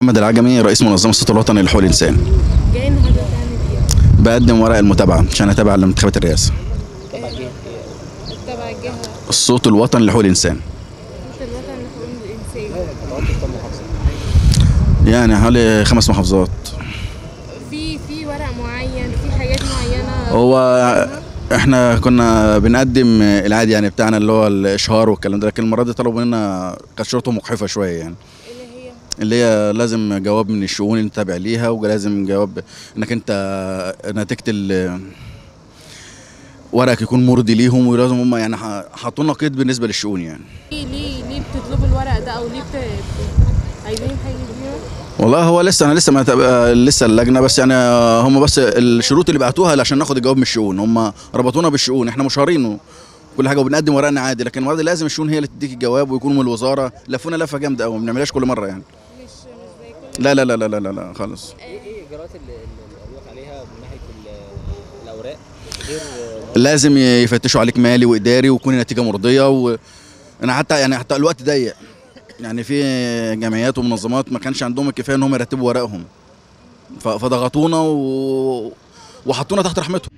محمد العجمي رئيس منظمه الصوت الوطني لحقوق الانسان جاي النهارده تعمل ايه؟ بقدم ورق المتابعه عشان اتابع لانتخابات الرئاسه تبع الجهه الصوت الوطني لحقوق الانسان صوت الوطن لحقوق الانسان يعني حوالي خمس محافظات في في ورق معين في حاجات معينه هو احنا كنا بنقدم العادي يعني بتاعنا اللي هو الاشهار والكلام ده لكن المره دي طلبوا مننا كانت شروطهم مجحفه شويه يعني اللي هي اللي هي لازم جواب من الشؤون اللي انت تابع ليها ولازم جواب انك انت نتيجه ال ورقك يكون مرضي ليهم ولازم هم يعني ح- حطوا لنا قيد بالنسبه للشؤون يعني ليه ليه ليه بتطلبوا الورق ده او ليه بت... عايزين حاجه كبيره؟ والله هو لسه انا لسه ما تبقى لسه اللجنه بس يعني هم بس الشروط اللي بعتوها عشان ناخد الجواب من الشؤون هم ربطونا بالشؤون احنا مشهورين كل حاجه وبنقدم ورقنا عادي لكن المره دي لازم الشؤون هي اللي تديك الجواب ويكون من الوزاره لفونا لفه جامده قوي ما بنعملهاش كل مره يعني مش مش زي كل لا لا لا لا لا لا, لا خالص ايه ايه الاجراءات اللي اللي قالوا لك عليها من ناحيه ال- الاوراق غير لازم يفتشوا عليك مالي واداري ويكون النتيجه مرضيه و... انا حتى يعني حتى الوقت ضيق يعني في جمعيات ومنظمات ما كانش عندهم الكفايه ان هم يرتبوا ورقهم ف... فضغطونا و... وحطونا تحت رحمتهم